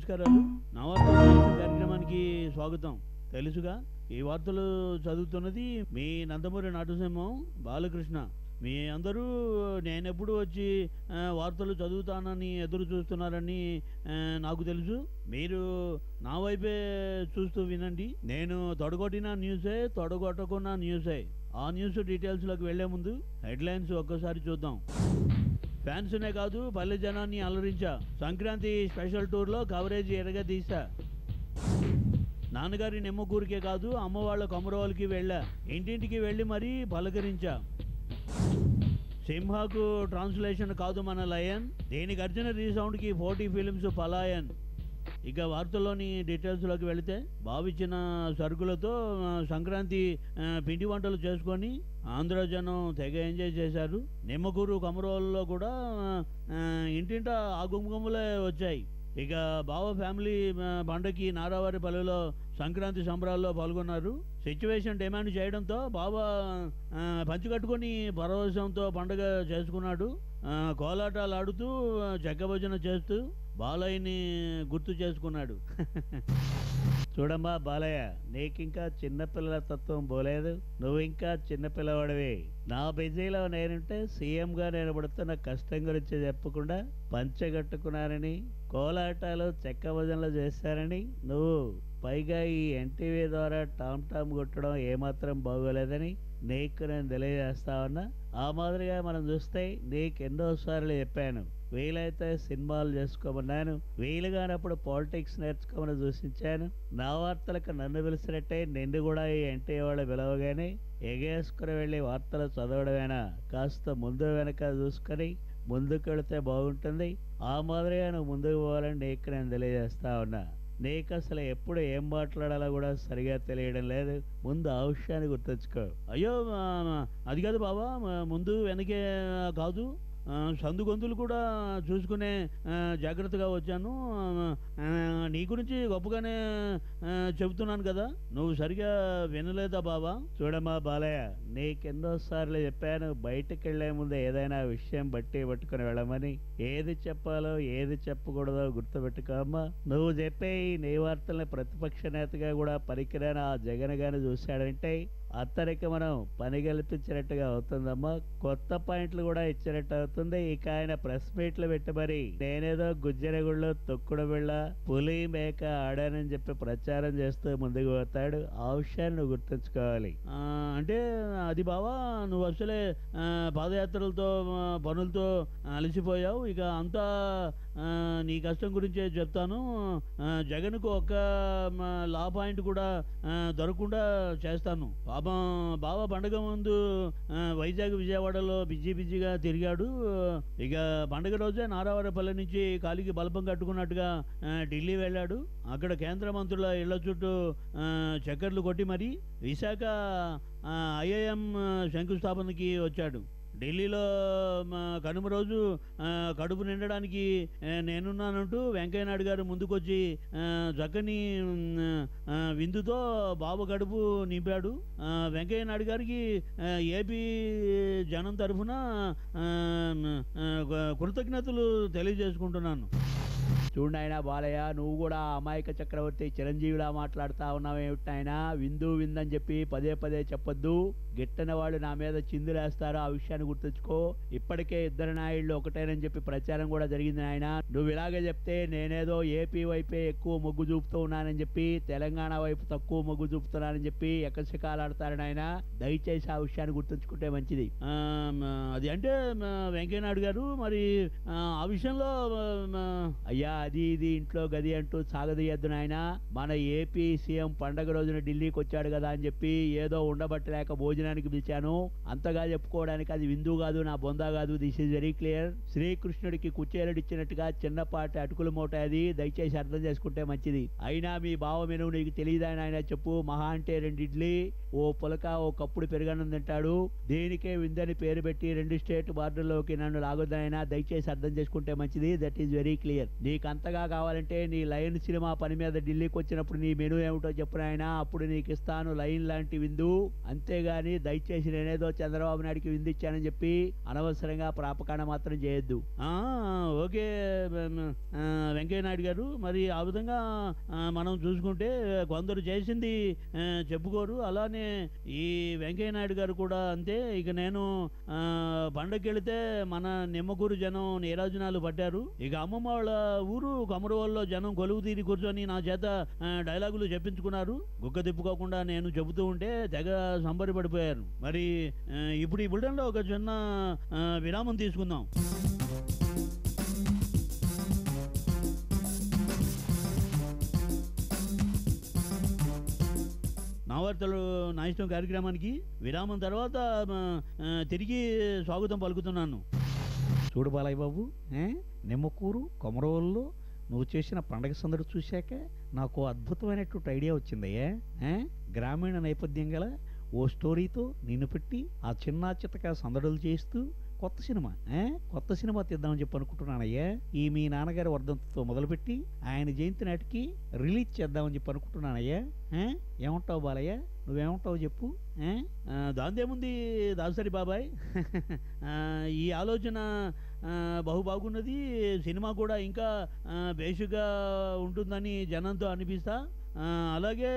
నమస్కారాలు నా వార్తలు న్యూస్ కార్యక్రమానికి స్వాగతం తెలుసుగా ఈ వార్తలు చదువుతున్నది మీ నందమూరి నాటుసింహం బాలకృష్ణ మీ అందరూ నేనెప్పుడు వచ్చి ఆ, వార్తలు చదువుతానని ఎదురు చూస్తున్నారని ఆ, నాకు తెలుసు మీరు నా వైపే చూస్తూ వినండి నేను తొడగొట్టిన న్యూసే తొడగొట్టకున్న న్యూసే ఆ న్యూస్ డీటెయిల్స్లోకి వెళ్లే ముందు హెడ్లైన్స్ ఒక్కసారి చూద్దాం ఫ్యాన్స్నే కాదు పల్లె జనాన్ని అలరించా సంక్రాంతి స్పెషల్ టూర్లో కవరేజ్ ఎరగా తీసా నాన్నగారి నిమ్మకూరికే కాదు అమ్మ వాళ్ళ కొమరవాళ్ళకి వెళ్ళా ఇంటింటికి వెళ్ళి మరీ పలకరించా సింహాకు ట్రాన్స్లేషన్ కాదు మన లయన్ దీనికి అర్జున రీసౌండ్కి ఫోర్టీ ఫిలిమ్స్ పలాయన్ ఇక వార్తల్లోని డీటెయిల్స్లోకి వెళితే బావిచ్చిన సరుకులతో ఆ, సంక్రాంతి ఆ, పిండి వంటలు చేసుకొని ఆంధ్ర జనం తెగ ఎంజాయ్ చేశారు నిమ్మకూరు కమరోల్లో కూడా ఆ, ఇంటింట ఆ గుమ్మగుమ్మలే వచ్చాయి ఇక బావ ఫ్యామిలీ ఆ, పండగకి నారావారి పల్లెలో సంక్రాంతి సంబరాల్లో పాల్గొన్నారు సిచ్యువేషన్ డిమాండ్ చేయడంతో బావ ఆ, పంచి కట్టుకొని పరవశంతో పండగ చేసుకున్నాడు ఆ, కోలాటాలు ఆడుతూ ఆ, చెక్క భజన చేస్తూ బాలయ్యని గుర్తు చేసుకున్నాడు చూడమ్మా బాలయ్య నీకింకా చిన్నపిల్లల తత్వం పోలేదు నువ్వు ఇంకా చిన్నపిల్లవాడివి నా బిజీలో నేనుంటే సీఎంగా నేను పడుతున్న కష్టం గురించి చెప్పకుండా పంచగట్టుకున్నానని కోలాటాలు చెక్క భజనలు చేశారని నువ్వు పైగా ఈ ఎన్టీవీ ద్వారా టామ్ టామ్ కొట్టడం ఏమాత్రం బాగోలేదని నీకు నేను తెలియజేస్తా ఉన్నా ఆ మాదిరిగా మనం చూస్తే నీకు ఎన్నోసార్లు చెప్పాను వీలైతే సినిమాలు చేసుకోమన్నాను వీలు కానప్పుడు పాలిటిక్స్ నేర్చుకోమని సూచించాను నా వార్తలకు నన్ను పిలిచినట్టే నిన్ను కూడా ఈ ఎన్టీవీ వాళ్ళు పిలవగానే ఎగేసుకుని వెళ్ళి వార్తలు చదవడమేనా కాస్త ముందు వెనక చూసుకొని ముందుకు వెళితే బాగుంటుంది ఆ మాదిరిగా నువ్వు ముందుకు పోవాలని నీకు నేను తెలియజేస్తా ఉన్నా నీకు అసలు ఎప్పుడు ఏం మాట్లాడాలో కూడా సరిగా తెలియడం లేదు ముందు ఆ విషయాన్ని గుర్తుంచుకో అయ్యో ఆ, అది కాదు బాబా ముందు వెనకే కాదు ఆ, సందు గొంతులు కూడా చూసుకునే ఆ, జాగ్రత్తగా వచ్చాను ఆ, నీ గురించి గొప్పగానే ఆ, చెబుతున్నాను కదా నువ్వు సరిగా వినలేదా బాబా చూడమ్మా బాలయ్య నీకెన్నోసార్లు చెప్పాను బయటకు వెళ్లే ముందు ఏదైనా విషయం బట్టి పట్టుకుని వెళ్ళమని ఏది చెప్పాలో ఏది చెప్పకూడదో గుర్తుపెట్టుకోమ్మా నువ్వు చెప్పే ఈ నీ వార్తల్ని ప్రతిపక్ష నేతగా కూడా పనికిరాని ఆ జగన్ గాని చూశాడంటే అతనికి మనం పని కల్పించినట్టుగా అవుతుందమ్మా కొత్త పాయింట్లు కూడా ఇచ్చినట్టు అవుతుంది ఇక ఆయన ప్రెస్ మీట్లు పెట్టి మరి నేనేదో గుజ్జరగుళ్ళు తొక్కుడు బిళ్ళ పులి మేక ఆడానని చెప్పి ప్రచారం చేస్తూ ముందుకు పోతాడు ఆ విషయాన్ని నువ్వు గుర్తుంచుకోవాలి ఆ, అంటే అది బావా నువ్వు అసలే ఆ, పాదయాత్రలతో ఆ, పనులతో అలసిపోయావు ఇక అంతా ఆ, నీ కష్టం గురించే చెప్తాను ఆ, జగన్కు ఒక్క మ, లా పాయింట్ కూడా ఆ, దొరకకుండా చేస్తాను పాపం బావ పండగ ముందు ఆ, వైజాగ్ విజయవాడలో బిజీ బిజీగా తిరిగాడు ఇక పండగ రోజే నారావారపల్లి నుంచి కాలికి బల్బం కట్టుకున్నట్టుగా ఆ, ఢిల్లీ వెళ్ళాడు అక్కడ కేంద్ర మంత్రుల ఇళ్ల చుట్టూ ఆ, చక్కర్లు కొట్టి మరి విశాఖ ఐఐఎం శంకుస్థాపనకి వచ్చాడు ఢిల్లీలో మా కనుమ రోజు ఆ, కడుపు నిండడానికి ఆ, నేనున్నానంటూ వెంకయ్యనాయుడు గారు ముందుకొచ్చి ఆ, చక్కని ఉమ్, ఆ, విందుతో బాబు కడుపు నింపాడు ఆ, వెంకయ్యనాయుడు గారికి ఆ, ఏపీ జనం తరఫున ఆ, ఆ, కృతజ్ఞతలు తెలియజేసుకుంటున్నాను చూడు నాయనా బాలయ్య నువ్వు కూడా అమాయక చక్రవర్తి చిరంజీవిలా మాట్లాడుతా ఉన్నావు ఏమిటి నాయనా విందు విందని చెప్పి పదే పదే చెప్పొద్దు గిట్టని వాళ్ళు నా మీద చిందులేస్తారు ఆ విషయాన్ని గుర్తుంచుకో ఇప్పటికే ఇద్దరు నాయుళ్ళు ఒకటేనని చెప్పి ప్రచారం కూడా జరిగింది నాయన నువ్వు ఇలాగే చెప్తే నేనేదో ఏపీ వైపే ఎక్కువ మొగ్గు చూపుతూ ఉన్నానని చెప్పి తెలంగాణ వైపు తక్కువ మొగ్గు చూపుతున్నానని చెప్పి ఎక్కసికాలాడతారు నాయన దయచేసి ఆ విషయాన్ని గుర్తుంచుకుంటే మంచిది ఆ, మ, అది అంటే మ, వెంకయ్యనాయుడు గారు మరి ఆ, ఆ విషయంలో మ, అయ్యా అది ఇది ఇంట్లో గది అంటూ సాగదీయద్దు నాయన మన ఏపీ సీఎం పండగ రోజున ఢిల్లీకి వచ్చాడు కదా అని చెప్పి ఏదో ఉండబట్టలేక భోజనానికి పిలిచాను అంతగా చెప్పుకోవడానికి అది విందు కాదు నా బొందా కాదు దిస్ ఇస్ వెరీ క్లియర్ శ్రీకృష్ణుడికి కుచేలుడు ఇచ్చినట్టుగా చిన్నపాటి అటుకుల మూట అది దయచేసి అర్థం చేసుకుంటే మంచిది అయినా మీ బావ మెనువు నీకు తెలియదా నాయన చెప్పు మహా అంటే రెండు ఇడ్లీ ఓ పులక ఓ కప్పుడు పెరుగన్నం తింటాడు దేనికే విందని పేరు పెట్టి రెండు స్టేట్ బార్డర్లోకి నన్ను లాగొద్దనైనా దయచేసి అర్థం చేసుకుంటే మంచిది దట్ ఈస్ వెరీ క్లియర్ నీకు అంతగా కావాలంటే నీ లయన్ సినిమా పని మీద ఢిల్లీకి వచ్చినప్పుడు నీ మెనూ ఏమిటో చెప్పు నాయనా అప్పుడు నీకు ఇస్తాను లైన్ లాంటి విందు అంతేగాని దయచేసి నేనేదో చంద్రబాబు నాయుడికి విందిచ్చానని చెప్పి అనవసరంగా ప్రాపకాండ మాత్రం చేయొద్దు ఆ, ఓకే మ్, ఆ, వెంకయ్య నాయుడు గారు మరి ఆ విధంగా ఆ, మనం చూసుకుంటే కొందరు చేసింది ఆ, చెప్పుకోరు అలానే ఈ వెంకయ్య నాయుడు గారు కూడా అంతే ఇక నేను ఆ, పండగకి వెళితే మన నిమ్మకూరు జనం నీరాజనాలు పట్టారు ఇక అమ్మమ్మ వాళ్ళ ఊరు కొమరవల్లో జనం కొలువు తీరి కూర్చొని నా చేత ఆ, డైలాగులు చెప్పించుకున్నారు గుక్క తిప్పుకోకుండా నేను చెబుతూ ఉంటే తెగ సంబరపడిపోయారు మరి ఆ, ఇప్పుడు ఈ బుల్టన్లో ఒక చిన్న ఆ, విరామం తీసుకుందాం నా వార్తలు నా ఇష్టం కార్యక్రమానికి విరామం తర్వాత ఆ, ఆ, తిరిగి స్వాగతం పలుకుతున్నాను చూడు బాలయ్య బాబు ఏ? నిమ్మకూరు కొమరవల్లో నువ్వు చేసిన పండగ సందడి చూశాక నాకు అద్భుతమైనటువంటి ఐడియా వచ్చిందయ్యా ఏ? గ్రామీణ నేపథ్యం గల ఓ స్టోరీతో నిన్ను పెట్టి ఆ చిన్న చితక సందడులు చేస్తూ కొత్త సినిమా ఏ? కొత్త సినిమా తీద్దామని చెప్పి అనుకుంటున్నానయ్యా ఈ మీ నాన్నగారి వర్ధంతితో మొదలుపెట్టి ఆయన జయంతి నాటికి రిలీజ్ చేద్దామని చెప్పి అనుకుంటున్నానయ్యా ఏ? ఏమంటావు బాలయ్య నువ్వేమంటావు చెప్పు ఏ? ఆ, దాందేముంది దాసరి బాబాయ్ ఆ, ఈ ఆలోచన ఆ, బహు బాగున్నది సినిమా కూడా ఇంకా ఆ, బేషుగా ఉంటుందని జనంతో అనిపిస్తా ఆ, అలాగే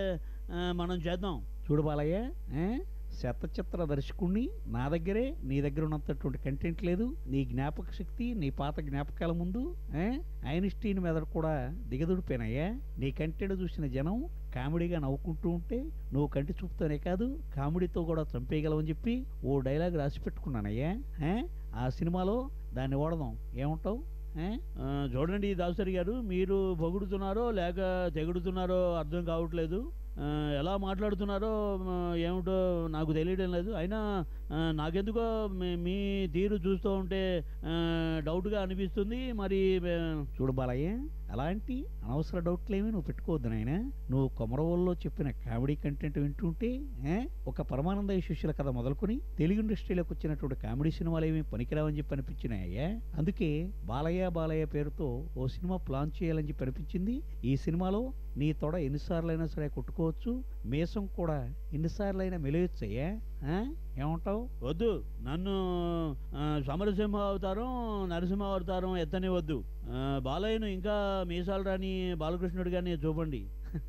ఆ, మనం చేద్దాం చూడు బాలయ్య ఏ? శతచిత్ర దర్శకుణ్ణి నా దగ్గరే నీ దగ్గర ఉన్నంతటువంటి కంటెంట్ లేదు నీ జ్ఞాపక శక్తి నీ పాత జ్ఞాపకాల ముందు ఏ? ఐన్స్టీన్ మీద కూడా దిగదుడిపోయినాయా నీ కంటెంట్ చూసిన జనం కామెడీగా నవ్వుకుంటూ ఉంటే నువ్వు కంటి చూపుతోనే కాదు కామెడీతో కూడా చంపేయగలవని చెప్పి ఓ డైలాగ్ రాసి పెట్టుకున్నానయ్యా ఏ? ఆ సినిమాలో దాన్ని వాడదాం ఏమంటావు ఏ? ఆ, చూడండి దాసరి గారు మీరు పొగుడుతున్నారో లేక తెగుడుతున్నారో అర్థం కావట్లేదు ఆ, ఎలా మాట్లాడుతున్నారో ఆ, ఏమిటో నాకు తెలియడం లేదు అయినా ఆ, నాకెందుకో మీ- మీ తీరు చూస్తూ ఉంటే ఆ, డౌట్గా అనిపిస్తుంది మరి ఆ, చూడు బాలయ్య అలాంటి అనవసర డౌట్లేమీ నువ్వు పెట్టుకోవద్దు నాయన నువ్వు కొమరవల్లో చెప్పిన కామెడీ కంటెంట్ వింటుంటే ఏ? ఒక పరమానంద శిష్యుల కథ మొదలుకొని తెలుగు ఇండస్ట్రీలోకి వచ్చినటువంటి కామెడీ సినిమాలు ఏమీ పనికిరావని చెప్పి అనిపించినాయ్యా అందుకే బాలయ్య బాలయ్య పేరుతో ఓ సినిమా ప్లాన్ చేయాలని చెప్పి అనిపించింది ఈ సినిమాలో నీ తొడ ఎన్నిసార్లైనా సరే కొట్టుకోవచ్చు మీసం కూడా ఎన్నిసార్లైనా మెలయొచ్చయ్యా ఆ? ఏమంటావు వద్దు నన్ను ఆ, సమరసింహ అవతారం నరసింహ అవతారం ఎత్తనే వద్దు ఆ, బాలయ్యను ఇంకా మీసాలు రాని బాలకృష్ణుడు గారిని చూపండి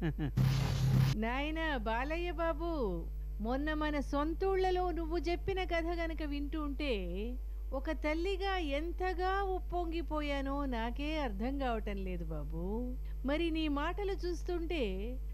నాయనా బాలయ్య బాబు మొన్న మన సొంతూళ్లలో నువ్వు చెప్పిన కథ గనక వింటుంటే ఒక తల్లిగా ఎంతగా ఉప్పొంగిపోయానో నాకే అర్థం కావటం లేదు బాబు మరి నీ మాటలు చూస్తుంటే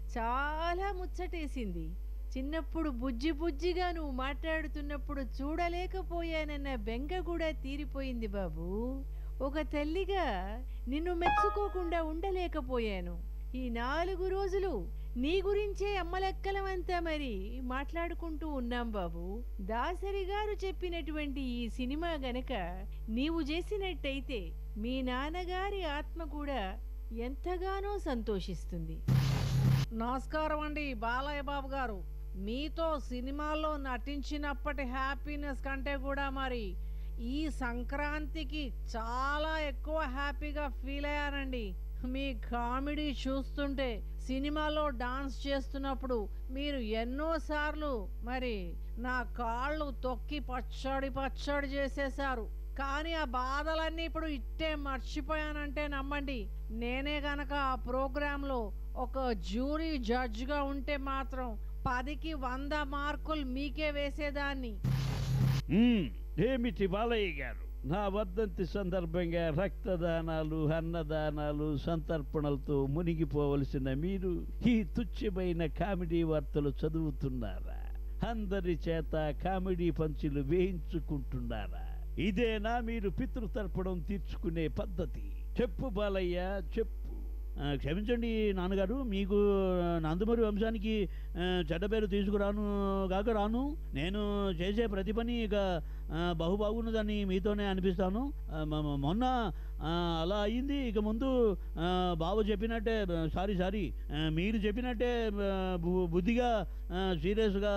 చాలా ముచ్చటేసింది చిన్నప్పుడు బుజ్జి బుజ్జిగా నువ్వు మాట్లాడుతున్నప్పుడు చూడలేకపోయానన్న బెంగ కూడా తీరిపోయింది బాబు ఒక తల్లిగా నిన్ను మెచ్చుకోకుండా ఉండలేకపోయాను ఈ నాలుగు రోజులు నీ గురించే అమ్మలెక్కలమంతా మరి మాట్లాడుకుంటూ ఉన్నాం బాబు దాసరి గారు చెప్పినటువంటి ఈ సినిమా గనక నీవు చేసినట్టయితే మీ నాన్నగారి ఆత్మ కూడా ఎంతగానో సంతోషిస్తుంది నమస్కారం అండి బాలయ్య బాబు గారు మీతో సినిమాల్లో నటించినప్పటి హ్యాపీనెస్ కంటే కూడా మరి ఈ సంక్రాంతికి చాలా ఎక్కువ హ్యాపీగా ఫీల్ అయ్యానండి మీ కామెడీ చూస్తుంటే సినిమాలో డాన్స్ చేస్తున్నప్పుడు మీరు ఎన్నోసార్లు మరి నా కాళ్ళు తొక్కి పచ్చడి పచ్చడి చేసేశారు కానీ ఆ బాధలన్నీ ఇప్పుడు ఇట్టే మర్చిపోయానంటే నమ్మండి నేనే గనక ఆ ప్రోగ్రాంలో ఒక జ్యూరీ జడ్జ్గా ఉంటే మాత్రం పదికి వంద మార్కులు మీకే వేసేదాన్ని మ్మ్. ఏమిటి బాలయ్య గారు నా వర్ధంతి సందర్భంగా రక్తదానాలు అన్నదానాలు సంతర్పణలతో మునిగిపోవలసిన మీరు ఈ తుచ్చమైన కామెడీ వార్తలు చదువుతున్నారా అందరి చేత కామెడీ పంచులు వేయించుకుంటున్నారా ఇదేనా మీరు పితృతర్పణం తీర్చుకునే పద్ధతి చెప్పు బాలయ్య చెప్పు ఆ, క్షమించండి నాన్నగారు మీకు నందమూరి వంశానికి ఆ, చెడ్డ పేరు తీసుకురాను కాక రాను నేను చేసే ప్రతి పని ఇక ఆ, బహు బాగున్నదని మీతోనే అనిపిస్తాను ఆ, మ- మ- మొన్న ఆ, అలా అయ్యింది ఇక ముందు ఆ, బాబు చెప్పినట్టే సారీ సారీ ఆ, మీరు చెప్పినట్టే ఆ, బు- బుద్ధిగా సీరియస్గా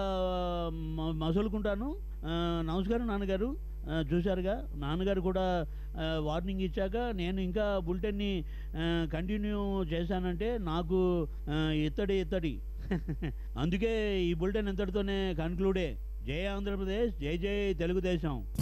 మసులుకుంటాను ఆ, నమస్కారం నాన్నగారు ఆ, చూశారుగా నాన్నగారు కూడా ఆ, వార్నింగ్ ఇచ్చాక నేను ఇంకా బులెటిన్ని ఆ, కంటిన్యూ చేశానంటే నాకు ఆ, ఇత్తడి ఇత్తడి అందుకే ఈ బులెటిన్ ఇంతటితోనే కన్క్లూడే జై ఆంధ్రప్రదేశ్ జై జై తెలుగుదేశం